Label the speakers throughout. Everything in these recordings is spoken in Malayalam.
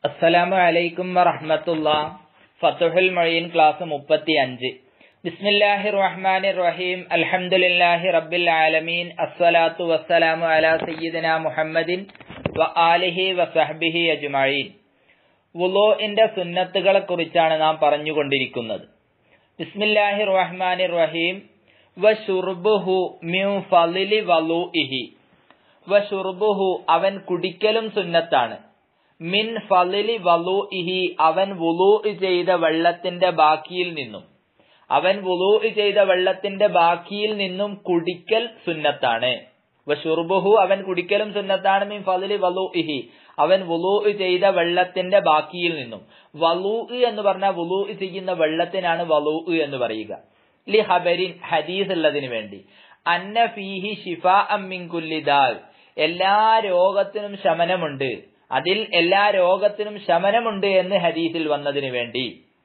Speaker 1: അസ്സലാമു അലൈക്കും വറഹ്മത്തുള്ള ഫത്തുഹുൽ മൊഴീൻ ക്ലാസ് മുപ്പത്തി അഞ്ച് ബിസ്മില്ലാഹി റഹ്മാനി റഹീം അൽഹംദുലില്ലാഹി റബ്ബിൽ ആലമീൻ അസ്സലാത്തു വസ്സലാമു അലാ സയ്യിദിന മുഹമ്മദിൻ വ ആലിഹി വസഹ്ബിഹി അജ്മഈൻ വുളൂഇന്റെ സുന്നത്തുകളെ കുറിച്ചാണ് നാം പറഞ്ഞുകൊണ്ടിരിക്കുന്നത് ബിസ്മില്ലാഹി റഹ്മാനി റഹീം വ ഷുർബുഹു മിൻ ഫളിലി വലൂഇഹി വ ഷുർബുഹു അവൻ കുടിക്കലും സുന്നത്താണ് മിൻ ഫളിലി വലൂഇഹി അവൻ വുളൂ ചെയ്ത വെള്ളത്തിന്റെ ബാക്കിയിൽ നിന്നും അവൻ വുളൂ ചെയ്ത വെള്ളത്തിന്റെ ബാക്കിയിൽ നിന്നും കുടിക്കൽ സുന്നത്താണ് വഷുർബുഹു അവൻ കുടിക്കലും സുന്നത്താണ് മിൻ ഫളിലി വലൂഇഹി അവൻ വുളൂ ചെയ്ത വെള്ളത്തിന്റെ ബാക്കിയിൽ നിന്നും വലൂ എന്ന് പറഞ്ഞാൽ വുളൂ ചെയ്യുന്ന വെള്ളത്തിനാണ് വലൂ എന്ന് പറയുക ലി ഹബരിൻ ഹദീസ് ഉള്ളതിന് വേണ്ടി അന്ന ഫീഹി ഷിഫ അമ്മിൻ കുല്ലിദാൽ എല്ലാ രോഗത്തിനും ശമനമുണ്ട് അതിൽ എല്ലാ രോഗത്തിനും ശമനമുണ്ട് എന്ന് ഹദീസിൽ വന്നതിന് വേണ്ടി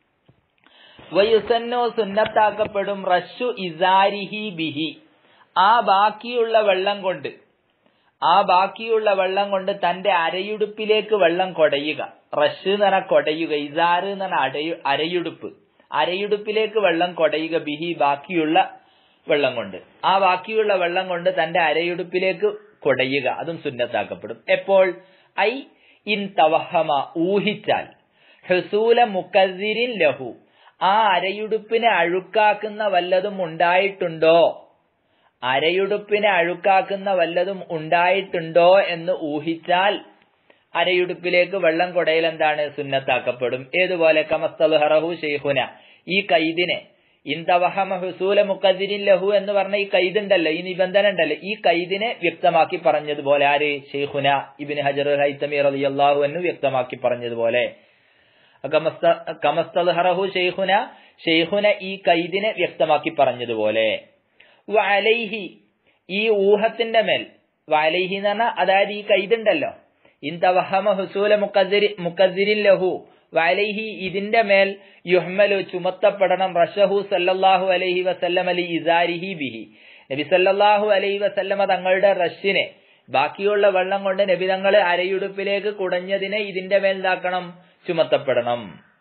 Speaker 1: വയുസന്നോ സുന്നത്താക്കപ്പെടും റഷു ഇസാരിഹി ബിഹി ആ ബാക്കിയുള്ള വെള്ളം കൊണ്ട് ആ ബാക്കിയുള്ള വെള്ളം കൊണ്ട് തന്റെ അരയുടുപ്പിലേക്ക് വെള്ളം കൊടയുക റഷ് എന്ന് പറഞ്ഞാൽ കൊടയുക ഇസാറ് എന്ന് പറഞ്ഞാൽ അടയു അരയുടുപ്പ് അരയുടുപ്പിലേക്ക് വെള്ളം കൊടയുക ബിഹി ബാക്കിയുള്ള വെള്ളം കൊണ്ട് ആ ബാക്കിയുള്ള വെള്ളം കൊണ്ട് തന്റെ അരയുടുപ്പിലേക്ക് കൊടയുക അതും സുന്നത്താക്കപ്പെടും എപ്പോൾ ഐ ഇൻ തവഹമ ഊഹിച്ചാൽ ഹസൂല മുക്കസിരിൻ ലഹു ആ അരയുടുപ്പിനെ അഴുക്കാക്കുന്ന വല്ലതും ഉണ്ടായിട്ടുണ്ടോ അരയുടുപ്പിനെ അഴുക്കാക്കുന്ന വല്ലതും ഉണ്ടായിട്ടുണ്ടോ എന്ന് ഊഹിച്ചാൽ അരയുടുപ്പിലേക്ക് വെള്ളം കൊടയിൽ എന്താണ് സുന്നത്താക്കപ്പെടും ഏതുപോലെ കമസ്തൽഹറഹു ഷെയ്ഹുന ഈ കൈദിനെ ഇന്തവഹമ ഹുസൂല മുക്കദിരിൻ ലഹു എന്ന് പറഞ്ഞ ഈ കൈദുണ്ടല്ലോ ഈ നിബന്ധന ഉണ്ടല്ലോ ഈ കൈദിനെ വ്യക്തമാക്കി പറഞ്ഞതുപോലെ ആര് ഷെയ്ഖുന ഇബിൻ ഹജർ ഹൈത്തമി റളിയല്ലാഹു എന്ന് വ്യക്തമാക്കി പറഞ്ഞതുപോലെ കമസ്തൽഹറഹു ഷെയ്ഖുന ഷെയ്ഖുന ഈ കൈദിനെ വ്യക്തമാക്കി പറഞ്ഞതുപോലെ വലൈഹി ഈ ഊഹത്തിന്റെ മേൽ വലൈഹി എന്ന് പറഞ്ഞാൽ അതായത് ഈ കൈതുണ്ടല്ലോ ഇന്തവഹമ ഹുസൂല മുക്കദിരി മുക്കദിരിൻ ലഹു വലൈഹി ഇതിന്റെ മേൽ യുഹ്മലു ചുമത്തപ്പെടണം റഷഹു സല്ലല്ലാഹു അലൈഹി വസല്ലം അലി ഇസാരിഹി ബിഹി നബി സല്ലല്ലാഹു അലൈഹി വസല്ലമ തങ്ങളുടെ റഷിനെ ബാക്കിയുള്ള വെള്ളം കൊണ്ട് നബി തങ്ങളെ അരയുടുപ്പിലേക്ക് കുടഞ്ഞതിനെ ഇതിന്റെ മേൽ എന്താക്കണം ചുമത്തപ്പെടണം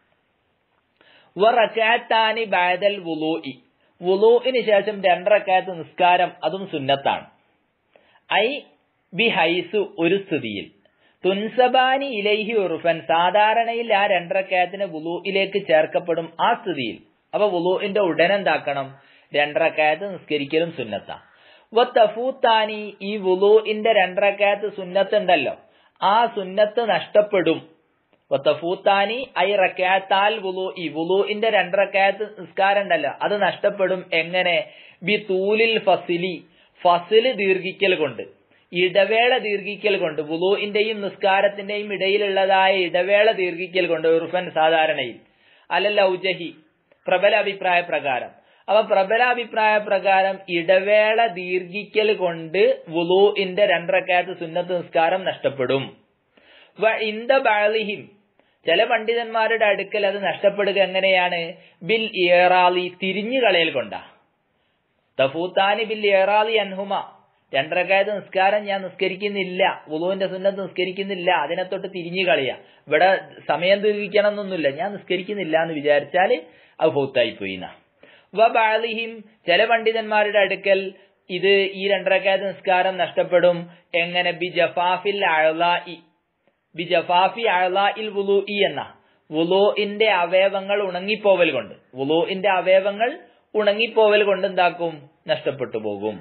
Speaker 1: വറക്കാത്താനി ബാദൽ വുലൂഇ വുലൂഇന് ശേഷം രണ്ടറക്കാത്ത് നിസ്കാരം അതും സുന്നത്താണ് ഐ ബി ഹൈസു ഒരു സ്ഥിതിയിൽ തുൻസബാനി ഇലൈഹി ഉറുഫൻ സാധാരണയിൽ ആ രണ്ടറക്കാത്തിന് വുലൂയിലേക്ക് ചേർക്കപ്പെടും ആ സ്ഥിതിയിൽ അപ്പൊ വുലൂഇന്റെ ഉടനെന്താക്കണം രണ്ടറക്കാത്ത് നിസ്കരിക്കലും സുന്നത്താ വത്തഫൂത്താനി ഈ വുലൂഇന്റെ രണ്ടറക്കാത്ത് സുന്നത്ത് ഉണ്ടല്ലോ ആ സുന്നത്ത് നഷ്ടപ്പെടും വത്തഫൂത്താനി ഐ റക്കാത്താൽ വുലു ഈ വുലുവിന്റെ രണ്ടറക്കാത്ത് നിസ്കാരം ഉണ്ടല്ലോ അത് നഷ്ടപ്പെടും എങ്ങനെ ബി തൂലിൽ ഫസിലി ഫസില് ദീർഘിക്കൽ കൊണ്ട് ഇടവേള ദീർഘിക്കൽ കൊണ്ട് വുലുവിന്റെയും നിസ്കാരത്തിന്റെയും ഇടയിലുള്ളതായ ഇടവേള ദീർഘിക്കൽ കൊണ്ട് ഉറുഫൻ സാധാരണയിൽ അലല്ല ഔജഹി പ്രബല അഭിപ്രായ പ്രകാരം അപ്പൊ പ്രബല അഭിപ്രായ പ്രകാരം ഇടവേള ദീർഘിക്കൽ കൊണ്ട് വുലുവിന്റെ രണ്ടറക്കാത്ത് സുന്നത്ത് നിസ്കാരം നഷ്ടപ്പെടും വ ഇന്ദ ബാലിഹിം ചില പണ്ഡിതന്മാരുടെ അടുക്കൽ അത് നഷ്ടപ്പെടുക എങ്ങനെയാണ് ബിൽ ഏറാലി തിരിഞ്ഞു കളയൽ കൊണ്ടാ തഫൂത്താനി ബിൽ ഏറാലി അൻഹുമ രണ്ടരക്കായത് നിസ്കാരം ഞാൻ നിസ്കരിക്കുന്നില്ല ഉളുവിന്റെ സുന്നത്ത് നിസ്കരിക്കുന്നില്ല അതിനെ തൊട്ട് തിരിഞ്ഞു കളയ ഇവിടെ സമയം ദീർഘിക്കണം എന്നൊന്നുമില്ല ഞാൻ നിസ്കരിക്കുന്നില്ല എന്ന് വിചാരിച്ചാല് അത് ഫൗത്തായി പോയി വ ബാലിഹിം ചില പണ്ഡിതന്മാരുടെ അടുക്കൽ ഇത് ഈ രണ്ടരക്കായത് നിസ്കാരം നഷ്ടപ്പെടും എങ്ങനെ ബി ജഫാഫിൽ അഴലായി ബിജഫാഫി അഴലായിൽ വുലൂഇ എന്ന വുലൂഇന്റെ അവയവങ്ങൾ ഉണങ്ങിപ്പോവൽ കൊണ്ട് വുലൂഇന്റെ അവയവങ്ങൾ ഉണങ്ങിപ്പോവൽ കൊണ്ട് എന്താക്കും നഷ്ടപ്പെട്ടു പോകും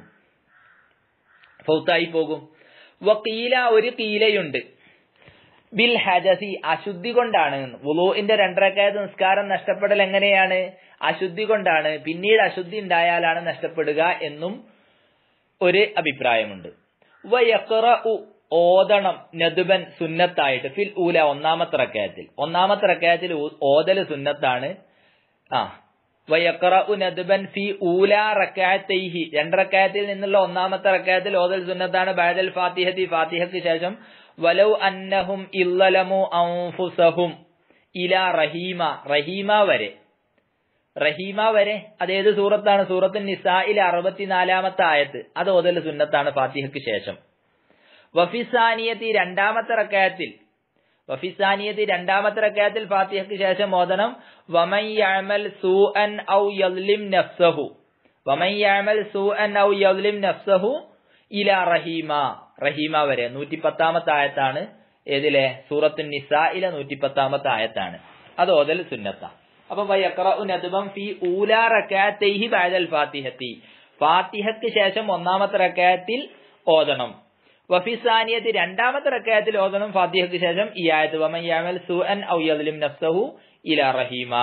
Speaker 1: ഫൗത്തായി പോകും വക്കീല ഒരു കീലയുണ്ട് ബിൽ ഹജസി അശുദ്ധി കൊണ്ടാണ് വുലൂഇന്റെ രണ്ടരക്കായത് നിസ്കാരം നഷ്ടപ്പെടൽ എങ്ങനെയാണ് അശുദ്ധി കൊണ്ടാണ് പിന്നീട് അശുദ്ധി ഉണ്ടായാലാണ് നഷ്ടപ്പെടുക എന്നും ഒരു അഭിപ്രായമുണ്ട് വയക്കറ ഓതണം നദുബൻ സുന്നത്തായിട്ട് ഫിൽ ഊല ഒന്നാമത്തെ റക്കയത്തിൽ ഒന്നാമത്തെ റക്കയത്തിൽ ഓതല് സുന്നത്താണ് ആ വയക്കറ നദുബൻ ഫി ഊല റക്കായത്തൈഹി രണ്ടറക്കായത്തിൽ നിന്നുള്ള ഒന്നാമത്തെ റക്കായത്തിൽ ഓതൽ സുന്നത്താണ് ബാദൽ ഫാത്തിഹത്തി ഫാത്തിഹയ്ക്ക് ശേഷം വലൗ അന്നഹും ഇല്ലലമു ഔഫുസഹും ഇല റഹീമ റഹീമ വരെ റഹീമ വരെ അതേത് സൂറത്താണ് സൂറത്ത് നിസായിലെ അറുപത്തിനാലാമത്തെ ആയത്ത് അത് ഓതൽ സുന്നത്താണ് ഫാത്തിഹയ്ക്ക് ശേഷം വഫിസാനിയത്തി രണ്ടാമത്തെ റക്കയത്തിൽ വഫിസാനിയത്ത് രണ്ടാമത്തെ റക്കാത്തിൽ ഫാത്തിഹയ്ക്ക് ശേഷം ഓതണം വമൻ യഅമൽ സൂഅൻ ഔ യദ്ലിം നഫ്സഹു വമൻ യഅമൽ സൂഅൻ ഔ യദ്ലിം നഫ്സഹു ഇല റഹീമ റഹീമ വരെ നൂറ്റി പത്താമത്തെ ആയത്താണ് ഏതിലെ സൂറത്തു നിസായിലെ നൂറ്റി പത്താമത്തെ ആയത്താണ് അത് ഓതൽ സുന്നത്ത അപ്പൊ വയഖറഉ നദ്ബം ഫി ഊലാ റകഅത്തൈഹി ബഅദൽ ഫാത്തിഹത്തി ഫാത്തിഹയ്ക്ക് ശേഷം ഒന്നാമത്തെ റകഅത്തിൽ ഓതണം വഫിസാനിയത്ത് രണ്ടാമത്തെ റക്കയത്തിൽ ഓതണം ഫാത്തിഹയ്ക്ക് ശേഷം ഈ ആയത്ത് വമയ്യാമൽ സുഅൻ ഔ യദ്ലിം നഫ്സഹു ഇല റഹീമ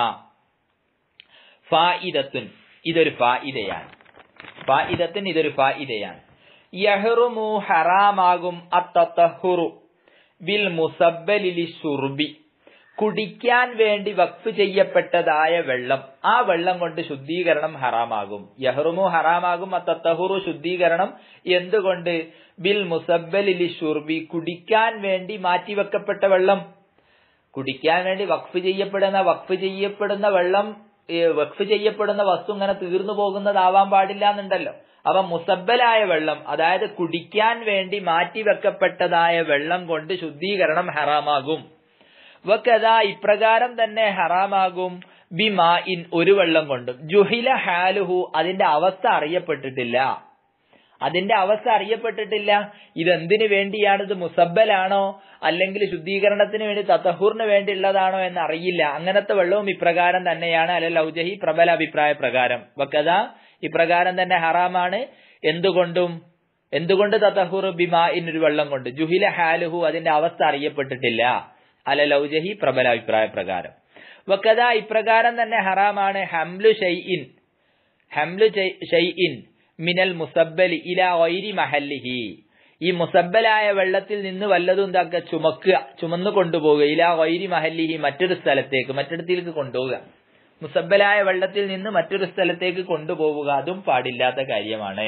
Speaker 1: ഫായിദത്തുൻ ഇതൊരു ഫായിദയാണ് ഫായിദത്തുൻ ഇതൊരു ഫായിദയാണ് യഹ്റുമു ഹറാമാകും അത്തഹുറു ബിൽ മുസബ്ബലിലി ഷുർബി കുടിക്കാൻ വേണ്ടി വഖഫ് ചെയ്യപ്പെട്ടതായ വെള്ളം ആ വെള്ളം കൊണ്ട് ശുദ്ധീകരണം ഹറാമാകും യഹ്റുമു ഹറാമാകും അത്തഹുറു ശുദ്ധീകരണം എന്തുകൊണ്ട് ബിൽ മുസബ്ബലിലി ഷുർബി കുടിക്കാൻ വേണ്ടി മാറ്റിവെക്കപ്പെട്ട വെള്ളം കുടിക്കാൻ വേണ്ടി വഖഫ് ചെയ്യപ്പെടുന്ന വഖഫ് ചെയ്യപ്പെടുന്ന വെള്ളം വഖഫ് ചെയ്യപ്പെടുന്ന വസ്തു ഇങ്ങനെ തീർന്നു പോകുന്നതാവാൻ പാടില്ല എന്നുണ്ടല്ലോ അപ്പൊ മുസബ്ബലായ വെള്ളം അതായത് കുടിക്കാൻ വേണ്ടി മാറ്റിവെക്കപ്പെട്ടതായ വെള്ളം കൊണ്ട് ശുദ്ധീകരണം ഹറാമാകും വക്കഥ ഇപ്രകാരം തന്നെ ഹറാമാകും ബിമാ ഇൻ ഒരു വെള്ളം കൊണ്ടും ജുഹില ഹാലുഹു അതിന്റെ അവസ്ഥ അറിയപ്പെട്ടിട്ടില്ല അതിന്റെ അവസ്ഥ അറിയപ്പെട്ടിട്ടില്ല ഇതെന്തിനു വേണ്ടിയാണ് ഇത് മുസബ്ബലാണോ അല്ലെങ്കിൽ ശുദ്ധീകരണത്തിന് വേണ്ടി തത്തഹൂറിന് വേണ്ടിയുള്ളതാണോ എന്ന് അറിയില്ല അങ്ങനത്തെ വെള്ളവും ഇപ്രകാരം തന്നെയാണ് അല്ല ലൗജഹി പ്രബല അഭിപ്രായ പ്രകാരം വക്കഥ ഇപ്രകാരം തന്നെ ഹറാമാണ് എന്തുകൊണ്ടും എന്തുകൊണ്ട് തത്തഹൂർ ബിമാ ഇന്നൊരു വെള്ളം കൊണ്ട് ജുഹില ഹാലുഹു അതിന്റെ അവസ്ഥ അറിയപ്പെട്ടിട്ടില്ല അല ലൗജഹി പ്രബല അഭിപ്രായ പ്രകാരം വക്കഥ ഇപ്രകാരം തന്നെ ഹറാമാണ് ഹംലു ഷൈഇൻ ഹംലു ഷൈഇൻ മിനൽ മുസബ്ബലി ഇല ഒയിരി മഹല്ലിഹി ഈ മുസബ്ബലായ വെള്ളത്തിൽ നിന്ന് വല്ലതും എന്താക്കുക ചുമക്കുക ചുമന്നു കൊണ്ടുപോവുക ഇല ഒയിരി മഹല്ലിഹി മറ്റൊരു സ്ഥലത്തേക്ക് മറ്റിടത്തേക്ക് കൊണ്ടുപോവുക മുസബ്ബലായ വെള്ളത്തിൽ നിന്ന് മറ്റൊരു സ്ഥലത്തേക്ക് കൊണ്ടുപോവുക അതും പാടില്ലാത്ത കാര്യമാണ്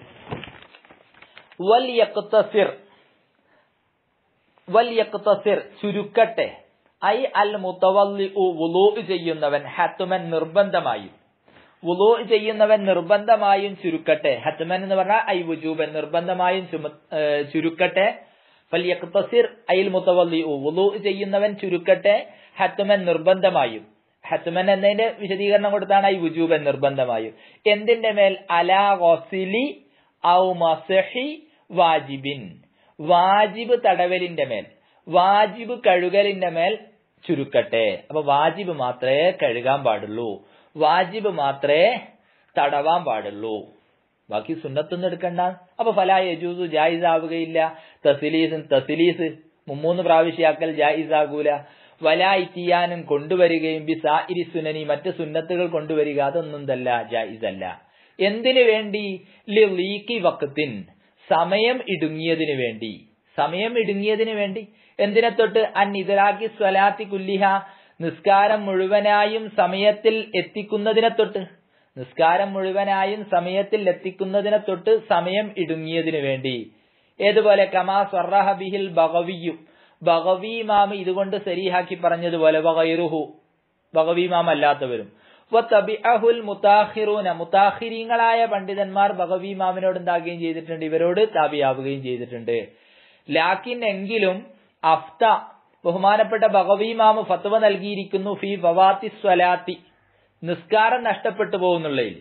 Speaker 1: വൽ യക്തസിർ വൽ യക്തസിർ ചുരുക്കട്ടെ ഐ അൽ മുത്തവല്ലി വുളൂ ചെയ്യുന്നവൻ ഹത്തുമൻ നിർബന്ധമായും വുളൂ ചെയ്യുന്നവൻ നിർബന്ധമായും ചുരുക്കട്ടെ ഹത്തുമൻ എന്ന് പറഞ്ഞാൽ ഐ വുജൂബൻ നിർബന്ധമായും ചുരുക്കട്ടെ ഫൽ യക്തസിർ ഐൽ മുത്തവല്ലി വുളൂ ചെയ്യുന്നവൻ ചുരുക്കട്ടെ ഹത്തുമൻ നിർബന്ധമായും ഹത്തുമൻ എന്നതിന്റെ വിശദീകരണം കൊടുത്താണ് ഐ വുജൂബൻ നിർബന്ധമായും എന്തിന്റെ മേൽ അലാ ഗോസിലി ഔ മസഹി വാജിബിൻ വാജിബ് തടവലിന്റെ മേൽ വാജിബ് കഴുകലിന്റെ മേൽ ചുരുക്കട്ടെ അപ്പൊ വാജിബ് മാത്രമേ കഴുകാൻ പാടുള്ളൂ വാജിബ് മാത്രമേ തടവാൻ പാടുള്ളൂ ബാക്കി സുന്നത്തൊന്നും എടുക്കണ്ട അപ്പൊ ഫലാ യജൂസു ജായിസ് ആവുകയില്ല തസിലീസ് തസിലീസ് മുമ്മൂന്ന് പ്രാവശ്യാക്കൽ ജായിസ് ആകൂല വലാ ഇറ്റിയാനും കൊണ്ടുവരികയും ബി സായിരി സുനനി മറ്റ് സുന്നത്തുകൾ കൊണ്ടുവരിക അതൊന്നും തല്ല ജായിസ് അല്ല എന്തിനു വേണ്ടി ലീക്കി വക്കത്തിൻ സമയം ഇടുങ്ങിയതിനു വേണ്ടി സമയം ഇടുങ്ങിയതിനു വേണ്ടി എന്തിനെ തൊട്ട് അൻ ഇതലാക്കി സ്വലാത്തി കുല്ലിഹ നിസ്കാരം മുഴുവനായും സമയത്തിൽ എത്തിക്കുന്നതിനെ തൊട്ട് നിസ്കാരം മുഴുവനായും സമയത്തിൽ എത്തിക്കുന്നതിനെ തൊട്ട് സമയം ഇടുങ്ങിയതിനു വേണ്ടി ഏതുപോലെ കമാ സർറഹ ബിഹിൽ ബഗവിയു ബഗവി മാമ ഇതുകൊണ്ട് സരിഹാക്കി പറഞ്ഞതുപോലെ വകൈറുഹു ബഗവി മാമ അല്ലാത്തവരും വത്തബിഅഹുൽ മുതാഹിറൂന മുതാഹിരീങ്ങളായ പണ്ഡിതന്മാർ ബഗവി മാമിനോട് എന്താകുകയും ചെയ്തിട്ടുണ്ട് ഇവരോട് താബിയാവുകയും ചെയ്തിട്ടുണ്ട് ലാക്കിൻ എങ്കിലും അഫ്ത ബഹുമാനപ്പെട്ട ബഗവി മാമ് ഫത്വ നൽകിയിരിക്കുന്നു ഫി ഫവാത്തി സ്വലാത്തി നിസ്കാരം നഷ്ടപ്പെട്ടു പോകുന്നുള്ളതിൽ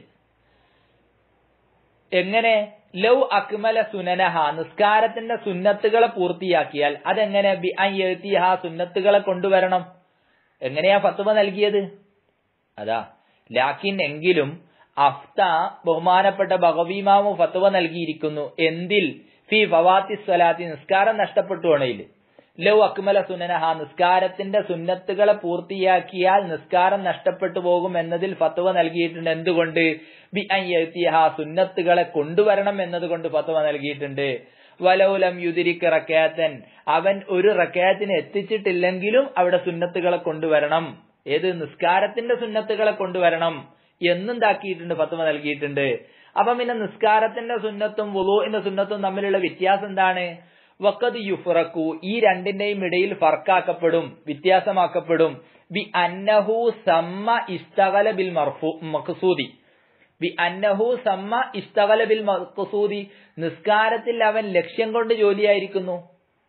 Speaker 1: എങ്ങനെ ലൗ അക്മല സുനനഹ നിസ്കാരത്തിന്റെ സുന്നത്തുകളെ പൂർത്തിയാക്കിയാൽ അതെങ്ങനെ ബി അയ്യത്തിഹ സുന്നത്തുകളെ കൊണ്ടുവരണം എങ്ങനെയാ ഫത്വ നൽകിയത് അതാ ലാക്കിൻ എങ്കിലും അഫ്ത ബഹുമാനപ്പെട്ട ബഹവീമാമു ഫത്വ നൽകിയിരിക്കുന്നു എന്തിൽ ഫി ഫവാത്തി സ്വലാത്തി നിസ്കാരം നഷ്ടപ്പെട്ടു ആണെങ്കിൽ ലൗ അക്മല സുനനഹ നിസ്കാരത്തിന്റെ സുന്നത്തുകളെ പൂർത്തിയാക്കിയാൽ നിസ്കാരം നഷ്ടപ്പെട്ടു പോകും എന്നതിൽ ഫത്വ നൽകിയിട്ടുണ്ട് എന്തുകൊണ്ട് ബി അയ്യത്തിഹ സുന്നത്തുകളെ കൊണ്ടുവരണം എന്നതുകൊണ്ട് ഫത്വ നൽകിയിട്ടുണ്ട് വലൗലം യുതിരിക്ക് റക്കയാത്തൻ അവൻ ഒരു റക്കയാത്തിന് എത്തിച്ചിട്ടില്ലെങ്കിലും അവിടെ സുന്നത്തുകളെ കൊണ്ടുവരണം ഏത് നിസ്കാരത്തിന്റെ സുന്നത്തുകളെ കൊണ്ടുവരണം എന്നുണ്ടാക്കിയിട്ടുണ്ട് ഫത്വ നൽകിയിട്ടുണ്ട് അപ്പം പിന്നെ നിസ്കാരത്തിന്റെ സുന്നത്തും വുളുവിന്റെ സുന്നത്തും തമ്മിലുള്ള വ്യത്യാസം എന്താണ് വക്കത് യുഫറക്കു ഈ രണ്ടിന്റെയും ഇടയിൽ ഫർക്കാക്കപ്പെടും വ്യത്യാസമാക്കപ്പെടും ബി അന്നഹു സമ്മ ഇസ്തകല ബിൽ മർഫു മഖസൂദി ബി അന്നഹു സമ്മ ഇസ്തകല ബിൽ മഖസൂദി നിസ്കാരത്തിൽ അവൻ ലക്ഷ്യം കൊണ്ട് ജോലിയായിരിക്കുന്നു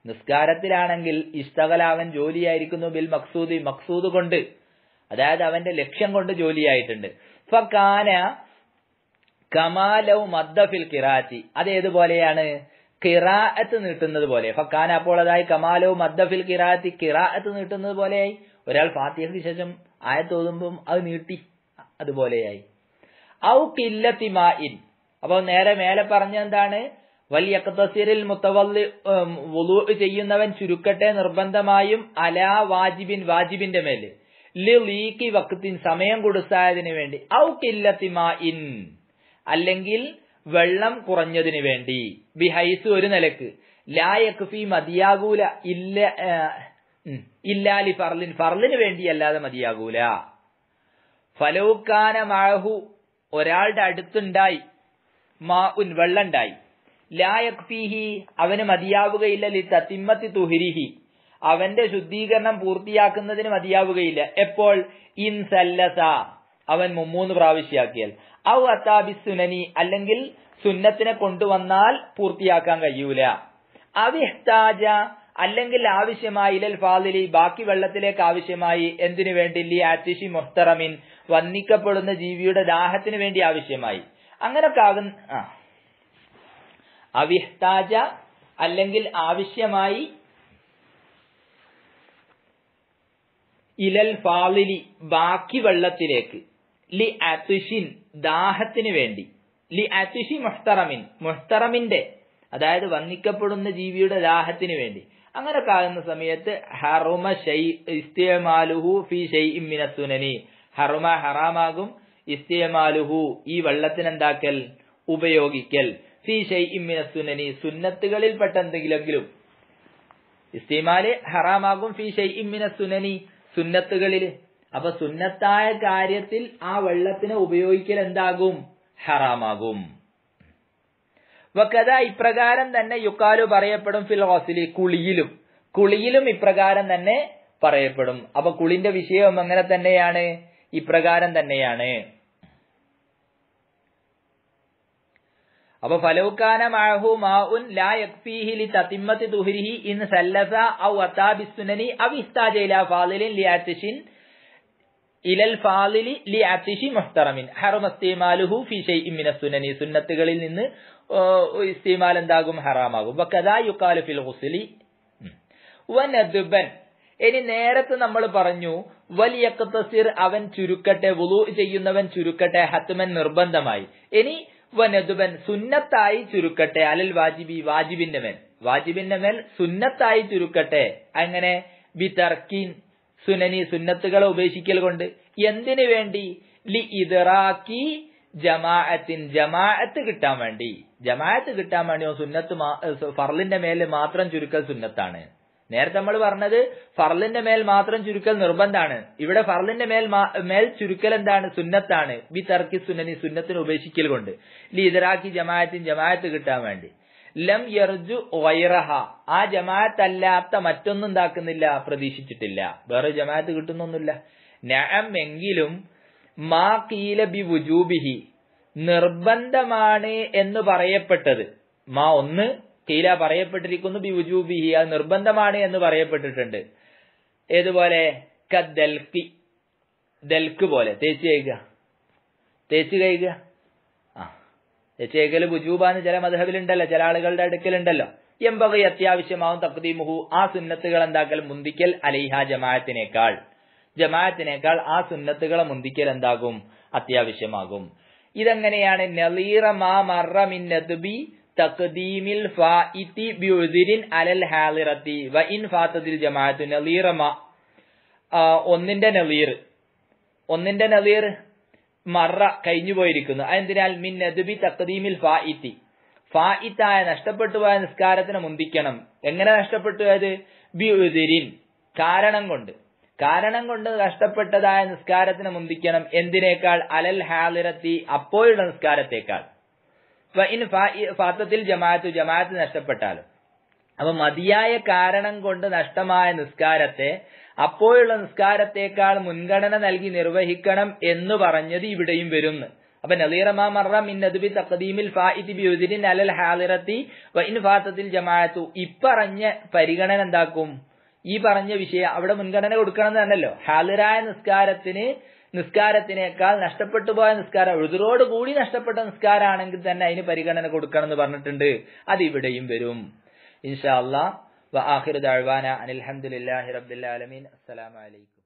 Speaker 1: നിസ്കാരത്തിലാണെങ്കിൽ ഇഷ്ടകല അവൻ ജോലിയായിരിക്കുന്നു ബിൽ മക്സൂദി മക്സൂദ് കൊണ്ട് അതായത് അവന്റെ ലക്ഷ്യം കൊണ്ട് ജോലിയായിട്ടുണ്ട് ഫക്കാന കമാലവ് മദ്ദഫിൽ കിറാത്തി അതേതുപോലെയാണ് കിറാഅത്ത് നീട്ടുന്നത് പോലെ ഫക്കാന അപ്പോൾ അതായി കമാലവും മദ്ദഫിൽ കിറാത്തി കിറാഅത്ത് നീട്ടുന്നത് പോലെയായി ഒരാൾ ഫാത്തിഹയ്ക്ക് ശേഷം ആയത്ത് ഓതുമ്പം അത് നീട്ടി അതുപോലെയായി ഔ കില്ലത്തി മാഇൻ അപ്പൊ നേരെ മേലെ പറഞ്ഞ എന്താണ് വലിയ തസീറിൽ മുത്തവല്ലി വുളു ചെയ്യുന്നവൻ ചുരുക്കട്ടെ നിർബന്ധമായും അലാ വാജിബിൻ വാജിബിന്റെ മേല് ലി ലീക്കി വക്കത്തിൻ സമയം കൊടുത്തായതിനു വേണ്ടി ഔ കില്ലത്തി മാഇൻ അല്ലെങ്കിൽ വെള്ളം കുറഞ്ഞതിന് വേണ്ടി ബിഹൈസ് ഒരു നിലക്ക് ലായക്ഫി മതിയാകൂല ഇല്ല ഇല്ലാലി ഫർലിൻ ഫർലിന് വേണ്ടി അല്ലാതെ മതിയാകൂല ഫലൗക്കാന മാഹു ഒരാളുടെ അടുത്തുണ്ടായി മാ ഉൻ വെള്ളണ്ടായി ലായക്ഫീഹി അവന് മതിയാവുകയില്ല ലി തത്തിമ്മത്തി തുഹിരിഹി അവന്റെ ശുദ്ധീകരണം പൂർത്തിയാക്കുന്നതിന് മതിയാവുകയില്ല എപ്പോൾ ഇൻ സല്ലസ അവൻ മുമ്മൂന്ന് പ്രാവശ്യാക്കിയാൽ ഔ അത്താബി സുനനി അല്ലെങ്കിൽ സുന്നത്തിനെ കൊണ്ടുവന്നാൽ പൂർത്തിയാക്കാൻ കഴിയൂല അവിഹ്താജ അല്ലെങ്കിൽ ആവശ്യമായി ഇലൽ ഫാദിലി ബാക്കി വെള്ളത്തിലേക്ക് ആവശ്യമായി എന്തിനു വേണ്ടി ലി ആറ്റിഷി മുഹ്തറമിൻ വന്നിക്കപ്പെടുന്ന ജീവിയുടെ ദാഹത്തിന് വേണ്ടി ആവശ്യമായി അങ്ങനൊക്കെ ആകുന്ന ആ അവിഹ്താജ അല്ലെങ്കിൽ ആവശ്യമായി ഇലൽ ഫാലിലി ബാക്കി വെള്ളത്തിലേക്ക് ലി അത്തുഷിൻ ദാഹത്തിന് വേണ്ടി ലി അത്തുഷി മുഹ്തറമിൻ മുഹ്തറമിന്റെ അതായത് വന്നിക്കപ്പെടുന്ന ജീവിയുടെ ദാഹത്തിന് വേണ്ടി അങ്ങനൊക്കെ ആകുന്ന സമയത്ത് ഹറുമ ഷൈ ഇസ്തിയമാലുഹു ഫി ഷൈ ഇമ്മിന സുനനി ഹറുമ ഹറാമാകും ഇസ്തിയമാലുഹു ഈ വെള്ളത്തിനെന്താക്കൽ ഉപയോഗിക്കൽ ഫി ഷൈ ഇമ്മിന സുനനി സുന്നത്തുകളിൽപ്പെട്ട എന്തെങ്കിലെങ്കിലും ഇസ്തിമാല് ഹറാമാകും ഫി ഷൈ ഇമ്മിന സുനനി സുന്നത്തുകളിൽ അപ്പൊ സുന്നത്തായ കാര്യത്തിൽ ആ വെള്ളത്തിനെ ഉപയോഗിക്കൽ എന്താകും ഹറാമാകും വക്കത ഇപ്രകാരം തന്നെ യുക്കാലു പറയപ്പെടും ഫിൽ ഹോസിലി കുളിയിലും കുളിയിലും ഇപ്രകാരം തന്നെ പറയപ്പെടും അപ്പൊ കുളിന്റെ വിഷയവും എങ്ങനെ തന്നെയാണ് ഇപ്രകാരം തന്നെയാണ് അപ്പൊ ഫലൗക്കാന മാഹു മാഉൻ ലാ യക്ഫീഹി ലി തതിമ്മത്തി തുഹരിഹി ഇൻ സല്ലസ ഔ അതാ ബിസ്സുനനി ഔ ഇസ്താജ ഇലാ ഫാളിലിൻ ലി അത്ഷിൻ ഇലൽ ഫാളിലി ലി അത്ഷി മുഹ്തറമിൻ ഹറമ ഇസ്തിമാലുഹു ഫി ഷൈഇൻ മിന സുനനി സുന്നത്തുകളിൽ നിന്ന് ഇസ്തിമാൽ എന്താകും ഹറാമാകും വകദാ യുഖാലു ഫിൽ ഗുസ്ലി വനദ്ബൻ ഇനി നേരത്തെ നമ്മൾ പറഞ്ഞു വലിയ അവൻ ചുരുക്കട്ടെ വുളു ചെയ്യുന്നവൻ ചുരുക്കട്ടെ ഹത്മൻ നിർബന്ധമായി ഇനി വനദുബൻ സുന്നത്തായി ചുരുക്കട്ടെ അലൽ വാജിബി വാജിബിന്റെ മേൽ വാജിബിന്റെ മേൽ സുന്നത്തായി ചുരുക്കട്ടെ അങ്ങനെ ബി തർക്കീൻ സുനനി സുന്നത്തുകളെ ഉപേക്ഷിക്കൽ കൊണ്ട് എന്തിനു വേണ്ടി ലി ഇതറാക്കി ജമാഅത്തിൻ ജമാഅത്ത് കിട്ടാൻ വേണ്ടി ജമാഅത്ത് കിട്ടാൻ വേണ്ടി സുന്നത്ത് ഫർലിന്റെ മേൽ മാത്രം ചുരുക്കൽ സുന്നത്താണ് നേരത്തെ നമ്മൾ പറഞ്ഞത് ഫർലിന്റെ മേൽ മാത്രം ചുരുക്കൽ നിർബന്ധാണ് ഇവിടെ ഫർലിന്റെ മേൽ മേൽ ചുരുക്കൽ എന്താണ് സുന്നത്താണ് ബി തർക്കി സുന്നനി സുന്നത്തിന് ഉപേക്ഷിക്കൽ കൊണ്ട് ലീതറാക്കി ജമാഅത്തിൻ ജമാഅത്ത് കിട്ടാൻ വേണ്ടി ലം യർജു വൈറഹ ആ ജമാഅത്ത് അല്ലാത്ത മറ്റൊന്നും ഉണ്ടാക്കുന്നില്ല പ്രതീക്ഷിച്ചിട്ടില്ല വേറെ ജമാഅത്ത് കിട്ടുന്നൊന്നുമില്ല നഅം എങ്കിലും മാ കീല ബി വുജൂബിഹി നിർബന്ധമാണ് എന്ന് പറയപ്പെട്ടത് മാ ഒന്ന് കീല പറയപ്പെട്ടിരിക്കുന്നു ബി വുജൂബിഹി അത് നിർബന്ധമാണ് എന്ന് പറയപ്പെട്ടിട്ടുണ്ട് ഏതുപോലെ കദ്ദൽക്കി ദൽക്ക് പോലെ തേച്ച് കഴിക്കുക തേച്ച് കഴിക്കുക ആ തേച്ച് കഴിക്കൽ ബുജൂബാന്ന് ചില മധബിലുണ്ടല്ലോ ചില ആളുകളുടെ അടുക്കലുണ്ടല്ലോ എമ്പകை അത്യാവശ്യമാവും തക്തീമുഹു ആ സുന്നത്തുകൾ എന്താക്കൽ മുന്തിക്കൽ അലൈഹ ജമാഅത്തിനേക്കാൾ ജമാഅത്തിനേക്കാൾ ആ സുന്നത്തുകളെ മുന്തിക്കൽ എന്താകും അത്യാവശ്യമാകും ഇതെങ്ങനെയാണ് നളീറ മാ മറ മിൻ നദ്ബി തഖദീമിൽ ഫായിതി ബിഉദിരിൻ അലൽ ഹാലിറത്തി വ ഇൻ ഫാത്തതിൽ ജമാഅത്തു നളീറ മാ ഒന്നിന്റെ നളീർ ഒന്നിന്റെ നളീർ മറ കഴിഞ്ഞു പോയിരിക്കുന്നു അതെന്തിനാൽ മിൻ നദ്ബി തഖദീമിൽ ഫായിത്തി ഫായിത്തായ നഷ്ടപ്പെട്ടു പോയ നിസ്കാരത്തിന് മുന്തിക്കണം എങ്ങനെ നഷ്ടപ്പെട്ടു പോയത് ബിഉദിരിൻ കാരണം കൊണ്ട് കാരണം കൊണ്ട് നഷ്ടപ്പെട്ടതായ നിസ്കാരത്തിന് മുന്തിക്കണം എന്തിനേക്കാൾ അലൽ ഹാലിറത്തി അപ്പോഴുള്ള നിസ്കാരത്തേക്കാൾ ഫാത്തത്തിൽ ജമാഅത്ത് ജമാഅത്ത് നഷ്ടപ്പെട്ടാലും അപ്പൊ മതിയായ കാരണം കൊണ്ട് നഷ്ടമായ നിസ്കാരത്തെ അപ്പോഴുള്ള നിസ്കാരത്തേക്കാൾ മുൻഗണന നൽകി നിർവഹിക്കണം എന്ന് പറഞ്ഞത് ഇവിടെയും വരുന്നു അപ്പൊ നദീറമാ മറ മിൻ നദ്ബി തഖദീമിൽ ഫായിതി ബിയുദിൻ അലൽ ഹാലിറത്തി വ ഇൻ ഫാത്തത്തിൽ ജമാഅത്തു ഇപ്പറഞ്ഞ പരിഗണന എന്താക്കും ഈ പറഞ്ഞ വിഷയം അവിടെ മുൻഗണന കൊടുക്കണം എന്നാണല്ലോ ഹാലിറായ നിസ്കാരത്തിന് നിസ്കാരത്തിനേക്കാൾ നഷ്ടപ്പെട്ടു പോയ നിസ്കാരം എഴുതറോട് കൂടി നഷ്ടപ്പെട്ട നിസ്കാരമാണെങ്കിൽ തന്നെ അതിന് പരിഗണന കൊടുക്കണം എന്ന് പറഞ്ഞിട്ടുണ്ട് അത് ഇവിടെയും വരും ഇൻഷാ അല്ലാ വ ആഖിറു ദഅവാന അനിൽ ഹംദുലില്ലാഹി റബ്ബിൽ ആലമീൻ അസ്സലാമു അലൈക്കും